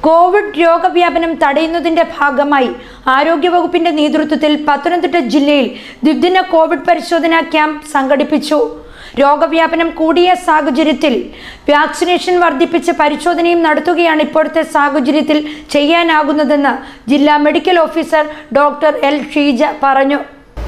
Covid രോഗവ്യാപനം തടയുന്നതിന്റെ ഭാഗമായി ആരോഗ്യവകുപ്പിന്റെ നേതൃത്വത്തിൽ പത്തനംതിട്ട ജില്ലയിൽ ദ്വിദിന കോവിഡ് പരിശോധനാ ക്യാമ്പ് സംഘടിപ്പിച്ചു രോഗവ്യാപനം കൂടിയ സാഹചര്യത്തിൽ വാക്സിനേഷൻ വർദ്ധിപ്പിച്ച് പരിശോധനയും നടത്തുകയാണ് ഇപ്പോഴത്തെ സാഹചര്യത്തിൽ ചെയ്യാനാകുന്നതെന്ന് ജില്ലാ medical officer doctor L Sheeja പറഞ്ഞു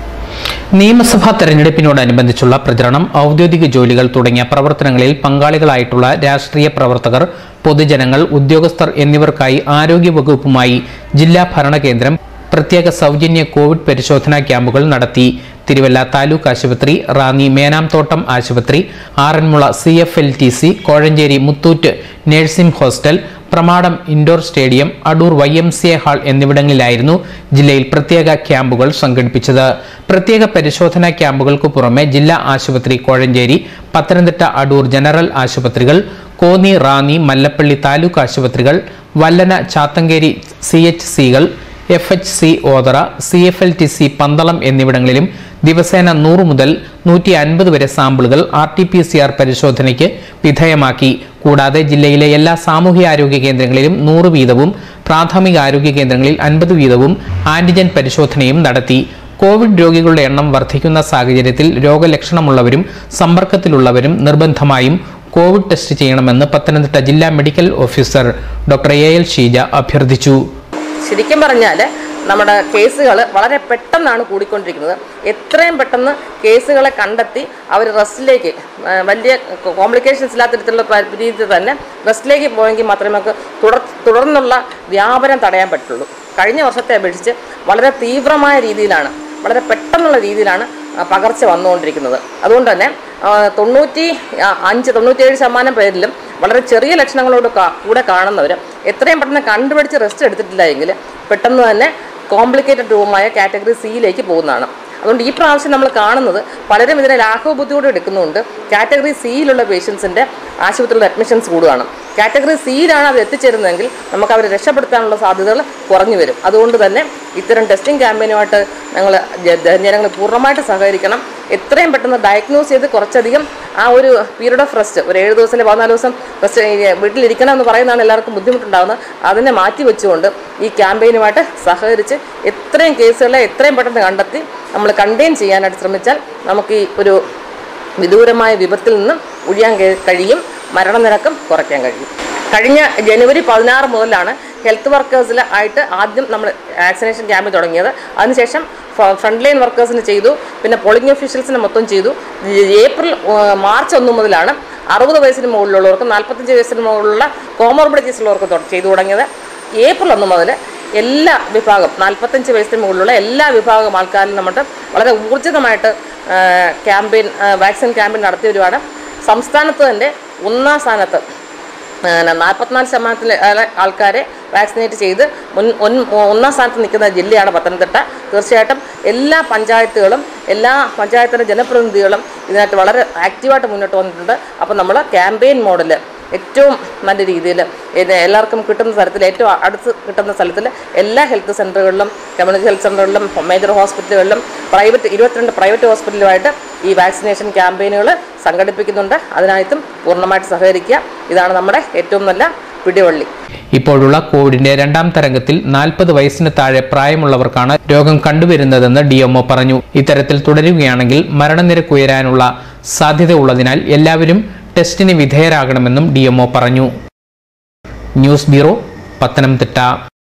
നിയമസഭാ തെരഞ്ഞെടുപ്പിനോടനുബന്ധിച്ചുള്ള പ്രചരണം ഔദ്യോഗിക ജോലികൾ തുടങ്ങിയ പ്രവർത്തനങ്ങളിൽ പങ്കാളികളായിട്ടുള്ള രാഷ്ട്രീയ പ്രവർത്തകർ പൊതുജനങ്ങൾ ഉദ്യോഗസ്ഥർ എന്നിവർക്കായി ആരോഗ്യവകുപ്പുമായി ജില്ലാ ഭരണകേന്ദ്രം പ്രത്യേക സൗജന്യ കോവിഡ് പരിശോധനാ ക്യാമ്പുകൾ നടത്തി തിരുവല്ല താലൂക്ക് ആശുപത്രി റാന്നി മേനാംതോട്ടം ആശുപത്രി Aranmula C F L T C Kozhencherry Muthoot nursing hostel Pramadam indoor stadium Adoor Y M C A hall എന്നിവിടങ്ങളിലായിരുന്നു ജില്ലയിൽ പ്രത്യേക ക്യാമ്പുകൾ സംഘടിപ്പിച്ചത് പ്രത്യേക പരിശോധനാ ക്യാമ്പുകൾക്ക് പുറമെ ജില്ലാ ആശുപത്രി കോഴഞ്ചേരി പത്തനംതിട്ട അടൂർ ജനറൽ ആശുപത്രികൾ കോന്നി റാന്നി മല്ലപ്പള്ളി താലൂക്ക് ആശുപത്രികൾ വല്ലന ചാത്തങ്കേരി സി എച്ച് സികൾ F H C Othera C F L T C Pandalam എന്നിവിടങ്ങളിലും ദിവസേന നൂറ് മുതൽ നൂറ്റി അൻപത് വരെ സാമ്പിളുകൾ R T P C R പരിശോധനയ്ക്ക് വിധേയമാക്കി കൂടാതെ ജില്ലയിലെ എല്ലാ സാമൂഹ്യാരോഗ്യ കേന്ദ്രങ്ങളിലും നൂറ് വീതവും പ്രാഥമിക ആരോഗ്യ കേന്ദ്രങ്ങളിൽ അൻപത് വീതവും ആന്റിജൻ പരിശോധനയും നടത്തി കോവിഡ് രോഗികളുടെ എണ്ണം വർദ്ധിക്കുന്ന സാഹചര്യത്തിൽ രോഗലക്ഷണമുള്ളവരും സമ്പർക്കത്തിലുള്ളവരും നിർബന്ധമായും കോവിഡ് ടെസ്റ്റ് ചെയ്യണമെന്ന് പത്തനംതിട്ട ജില്ലാ medical officer doctor A L Sheeja അഭ്യർത്ഥിച്ചു ശരിക്കും പറഞ്ഞാൽ നമ്മുടെ കേസുകൾ വളരെ പെട്ടെന്നാണ് കൂടിക്കൊണ്ടിരിക്കുന്നത് എത്രയും പെട്ടെന്ന് കേസുകളെ കണ്ടെത്തി അവർ റെസ്റ്റിലേക്ക് വലിയ കോംപ്ലിക്കേഷൻസ് ഇല്ലാത്ത തരത്തിലുള്ള പ- രീതിയിൽ തന്നെ റെസ്റ്റിലേക്ക് പോയെങ്കിൽ മാത്രമേ നമുക്ക് തുടർ തുടർന്നുള്ള വ്യാപനം തടയാൻ പറ്റുള്ളൂ കഴിഞ്ഞ വർഷത്തെ അപേക്ഷിച്ച് വളരെ തീവ്രമായ രീതിയിലാണ് വളരെ പെട്ടെന്നുള്ള രീതിയിലാണ് ആ, പകർച്ച വന്നുകൊണ്ടിരിക്കുന്നത് അതുകൊണ്ട് തന്നെ ആ, തൊണ്ണൂറ്റി ആ, അഞ്ച് തൊണ്ണൂറ്റിയേഴ് ശതമാനം പേരിലും വളരെ ചെറിയ ലക്ഷണങ്ങളോട് കാ- കൂടെ കാണുന്നവർ എത്രയും പെട്ടെന്ന് കണ്ടുപിടിച്ച് റെസ്റ്റ് എടുത്തിട്ടില്ല എങ്കിൽ പെട്ടെന്ന് തന്നെ കോംപ്ലിക്കേറ്റഡ് രൂപമായ കാറ്റഗറി സിയിലേക്ക് പോകുന്നതാണ് അതുകൊണ്ട് ഈ പ്രാവശ്യം നമ്മൾ കാണുന്നത് പലരും ഇതിനെ ലാഘവ ബുദ്ധിയോടെ എടുക്കുന്നുണ്ട് കാറ്റഗറി സിയിലുള്ള പേഷ്യൻസിൻ്റെ ആശുപത്രിയിൽ അഡ്മിഷൻസ് കൂടുകയാണ് കാറ്റഗറി സിയിലാണ് അത് എത്തിച്ചേരുന്നതെങ്കിൽ നമുക്ക് അവരെ രക്ഷപ്പെടുത്താനുള്ള സാധ്യതകൾ കുറഞ്ഞു വരും അതുകൊണ്ട് തന്നെ ഇത്തരം ടെസ്റ്റിംഗ് ക്യാമ്പയിനുമായിട്ട് ഞങ്ങൾ ജനങ്ങൾ പൂർണ്ണമായിട്ട് സഹകരിക്കണം എത്രയും പെട്ടെന്ന് ഡയഗ്നോസ് ചെയ്ത് കുറച്ചധികം ആ ഒരു പീരീഡ് ഓഫ് റെസ്റ്റ് ഒരു ഏഴ് ദിവസം അല്ലെങ്കിൽ പതിനാല് ദിവസം റെസ്റ്റ് വീട്ടിലിരിക്കണം എന്ന് പറയുന്നതാണ് എല്ലാവർക്കും ബുദ്ധിമുട്ടുണ്ടാകുന്നത് അതിനെ മാറ്റി വെച്ചുകൊണ്ട് ഈ ക്യാമ്പയിനുമായിട്ട് സഹകരിച്ച് എത്രയും കേസുകളെ എത്രയും പെട്ടെന്ന് കണ്ടെത്തി നമ്മൾ കണ്ടെയ്ൻ ചെയ്യാനായിട്ട് ശ്രമിച്ചാൽ നമുക്ക് ഈ ഒരു വിദൂരമായ വിപത്തിൽ നിന്നും ഒഴിയാൻ കഴി- കഴിയും മരണനിരക്കും കുറയ്ക്കാൻ കഴിയും കഴിഞ്ഞ ജനുവരി പതിനാറ് മുതലാണ് ഹെൽത്ത് വർക്കേഴ്സിൽ ആയിട്ട് ആദ്യം നമ്മൾ വാക്സിനേഷൻ ക്യാമ്പ് തുടങ്ങിയത് അതിനുശേഷം ഫ്രണ്ട് ലൈൻ വർക്കേഴ്സിന് ചെയ്തു പിന്നെ പോളിംഗ് ഒഫീഷ്യൽസിന് മൊത്തം ചെയ്തു ഏപ്രിൽ ആ, മാർച്ച് ഒന്ന് മുതലാണ് അറുപത് വയസ്സിന് മുകളിലുള്ളവർക്കും നാൽപ്പത്തഞ്ച് വയസ്സിന് മുകളിലുള്ള കോമോർബിഡിറ്റീസ് ഉള്ളവർക്കും തൊ- ചെയ്തു തുടങ്ങിയത് ഏപ്രിൽ ഒന്ന് മുതൽ എല്ലാ വിഭാഗം നാൽപ്പത്തഞ്ച് വയസ്സിന് മുകളിലുള്ള എല്ലാ വിഭാഗം ആൾക്കാരിലും നമ്മുടെ വളരെ ഊർജിതമായിട്ട് ക്യാമ്പയിൻ വാക്സിൻ ക്യാമ്പയിൻ നടത്തി വരുവാണ് സംസ്ഥാനത്ത് തന്നെ ഒന്നാം സ്ഥാനത്ത് നാൽപ്പത്തിനാല് ശതമാനത്തിൽ ആൾക്കാരെ വാക്സിനേറ്റ് ചെയ്ത് മുൻ ഒൻ- ഒന്നാം സ്ഥാനത്ത് നിൽക്കുന്ന ജില്ലയാണ് പത്തനംതിട്ട തീർച്ചയായിട്ടും എല്ലാ പഞ്ചായത്തുകളും എല്ലാ പഞ്ചായത്തിൻ്റെ ജനപ്രതിനിധികളും ഇതിനായിട്ട് വളരെ ആക്റ്റീവായിട്ട് മുന്നോട്ട് വന്നിട്ടുണ്ട് അപ്പോൾ നമ്മൾ ക്യാമ്പയിൻ മോഡൽ ഏറ്റവും നല്ല രീതിയിൽ ഇത് എല്ലാവർക്കും കിട്ടുന്ന തരത്തിൽ ഏറ്റവും അടുത്ത് കിട്ടുന്ന സ്ഥലത്തിൽ എല്ലാ ഹെൽത്ത് സെൻ്ററുകളിലും കമ്മ്യൂണിറ്റി ഹെൽത്ത് സെൻ്ററുകളിലും മേജർ ഹോസ്പിറ്റലുകളിലും പ്രൈവറ്റ് ഇരുപത്തിരണ്ട് പ്രൈവറ്റ് ഹോസ്പിറ്റലുമായിട്ട് ഈ വാക്സിനേഷൻ ക്യാമ്പയിനുകൾ സംഘടിപ്പിക്കുന്നുണ്ട് അതിനായിട്ടും പൂർണ്ണമായിട്ട് സഹകരിക്കുക ഇതാണ് നമ്മുടെ ഏറ്റവും നല്ല പിടിവള്ളി ഇപ്പോഴുള്ള കോവിഡിന്റെ രണ്ടാം തരംഗത്തിൽ നാൽപ്പത് വയസ്സിന് താഴെ പ്രായമുള്ളവർക്കാണ് രോഗം കണ്ടുവരുന്നതെന്ന് ഡിഎംഒ പറഞ്ഞു ഇത്തരത്തിൽ തുടരുകയാണെങ്കിൽ മരണനിരക്ക് ഉയരാനുള്ള സാധ്യത ഉള്ളതിനാൽ എല്ലാവരും ടെസ്റ്റിന് വിധേയരാകണമെന്നും ഡിഎംഒ പറഞ്ഞു ന്യൂസ് ബ്യൂറോ പത്തനംതിട്ട